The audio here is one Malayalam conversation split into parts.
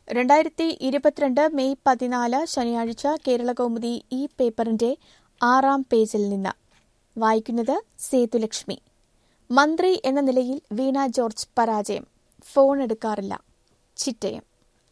രണ്ടായിരത്തി ഇരുപത്തിരണ്ട് മെയ് പതിനാല് ശനിയാഴ്ച കേരളകൗമുദി ഈ പേപ്പറിന്റെ ആറാം പേജിൽ നിന്ന് വായിക്കുന്നത് സേതുലക്ഷ്മി മന്ത്രി എന്ന നിലയിൽ വീണ ജോർജ് പരാജയം ഫോൺ എടുക്കാറില്ല ചിറ്റയം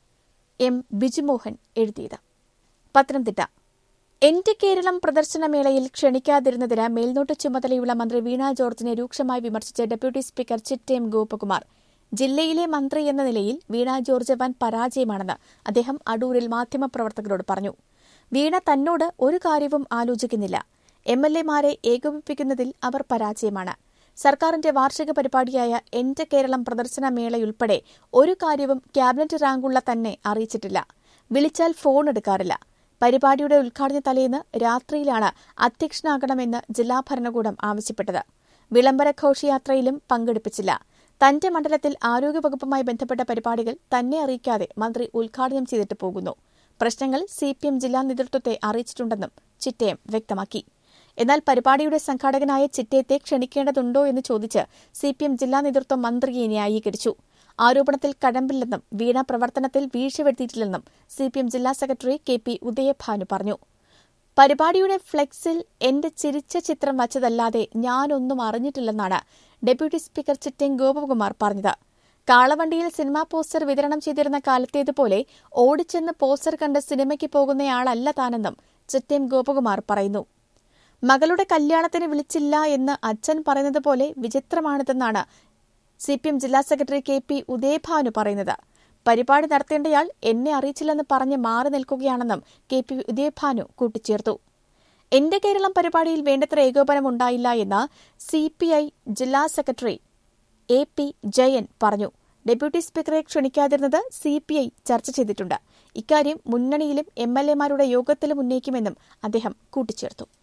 എം ബിജുമോഹൻ എഴുതിയത് പത്തനംതിട്ട എന്റെ കേരളം പ്രദർശനമേളയിൽ ക്ഷണിക്കാതിരുന്നതിന് മേൽനോട്ട ചുമതലയുള്ള മന്ത്രി വീണ ജോർജിനെ രൂക്ഷമായി വിമർശിച്ച ഡെപ്യൂട്ടി സ്പീക്കർ ചിറ്റയം ഗോപകുമാർ ജില്ലയിലെ മന്ത്രി എന്ന നിലയിൽ വീണ ജോർജ് വൻ പരാജയമാണെന്ന് അദ്ദേഹം അടൂരിൽ മാധ്യമപ്രവർത്തകരോട് പറഞ്ഞു വീണ തന്നോട് ഒരു കാര്യവും ആലോചിക്കുന്നില്ല എം എൽ എമാരെ ഏകോപിപ്പിക്കുന്നതിൽ അവർ പരാജയമാണ് സർക്കാരിന്റെ വാർഷിക പരിപാടിയായ എന്റെ കേരളം പ്രദർശന മേളയുൾപ്പെടെ ഒരു കാര്യവും ക്യാബിനറ്റ് റാങ്കുള്ള തന്നെ അറിയിച്ചിട്ടില്ല വിളിച്ചാൽ ഫോൺ എടുക്കാറില്ല പരിപാടിയുടെ ഉദ്ഘാടന തലേന്ന് രാത്രിയിലാണ് അധ്യക്ഷനാകണമെന്ന് ജില്ലാ ഭരണകൂടം ആവശ്യപ്പെട്ടത് വിളംബര ഘോഷയാത്രയിലും പങ്കെടുപ്പിച്ചില്ല തന്റെ മണ്ഡലത്തിൽ ആരോഗ്യവകുപ്പുമായി ബന്ധപ്പെട്ട പരിപാടികൾ തന്നെ അറിയിക്കാതെ മന്ത്രി ഉദ്ഘാടനം ചെയ്തിട്ട് പോകുന്നു പ്രശ്നങ്ങൾ സിപിഎം ജില്ലാ നേതൃത്വത്തെ അറിയിച്ചിട്ടുണ്ടെന്നും ചിറ്റയം വ്യക്തമാക്കി എന്നാൽ പരിപാടിയുടെ സംഘാടകനായ ചിറ്റയത്തെ ക്ഷണിക്കേണ്ടതുണ്ടോ എന്ന് ചോദിച്ച് സിപിഎം ജില്ലാ നേതൃത്വം മന്ത്രിയെ ന്യായീകരിച്ചു ആരോപണത്തിൽ കഴമ്പില്ലെന്നും വീണ പ്രവർത്തനത്തിൽ വീഴ്ച വരുത്തിയിട്ടില്ലെന്നും സിപിഎം ജില്ലാ സെക്രട്ടറി കെ പി ഉദയഭാനു പറഞ്ഞു പരിപാടിയുടെ ഫ്ലെക്സിൽ എന്റെ ചിരിച്ച ചിത്രം വച്ചതല്ലാതെ ഞാനൊന്നും അറിഞ്ഞിട്ടില്ലെന്നാണ് ഡെപ്യൂട്ടി സ്പീക്കർ ചിറ്റയം ഗോപകുമാർ പറഞ്ഞത് കാളവണ്ടിയിൽ സിനിമാ പോസ്റ്റർ വിതരണം ചെയ്തിരുന്ന കാലത്തേതുപോലെ ഓടിച്ചെന്ന് പോസ്റ്റർ കണ്ട് സിനിമയ്ക്ക് പോകുന്നയാളല്ല താനെന്നും ചിറ്റയം ഗോപകുമാർ പറയുന്നു മകളുടെ കല്യാണത്തിന് വിളിച്ചില്ല എന്ന് അച്ഛൻ പറയുന്നത് പോലെ വിചിത്രമാണിതെന്നാണ് സിപിഎം ജില്ലാ സെക്രട്ടറി കെ പി ഉദയഭാനു പറയുന്നത് പരിപാടി നടത്തേണ്ടയാൾ എന്നെ അറിയിച്ചില്ലെന്ന് പറഞ്ഞ് മാറി നിൽക്കുകയാണെന്നും കെ പി ഉദയഭാനു കൂട്ടിച്ചേർത്തു എന്റെ കേരളം പരിപാടിയിൽ വേണ്ടത്ര ഏകോപനം ഉണ്ടായില്ല എന്ന് സിപിഐ ജില്ലാ സെക്രട്ടറി എ പി ജയൻ പറഞ്ഞു ഡെപ്യൂട്ടി സ്പീക്കറെ ക്ഷണിക്കാതിരുന്നത് സിപിഐ ചർച്ച ചെയ്തിട്ടുണ്ട് ഇക്കാര്യം മുന്നണിയിലും എം എൽ എമാരുടെ യോഗത്തിലും ഉന്നയിക്കുമെന്നും അദ്ദേഹം കൂട്ടിച്ചേർത്തു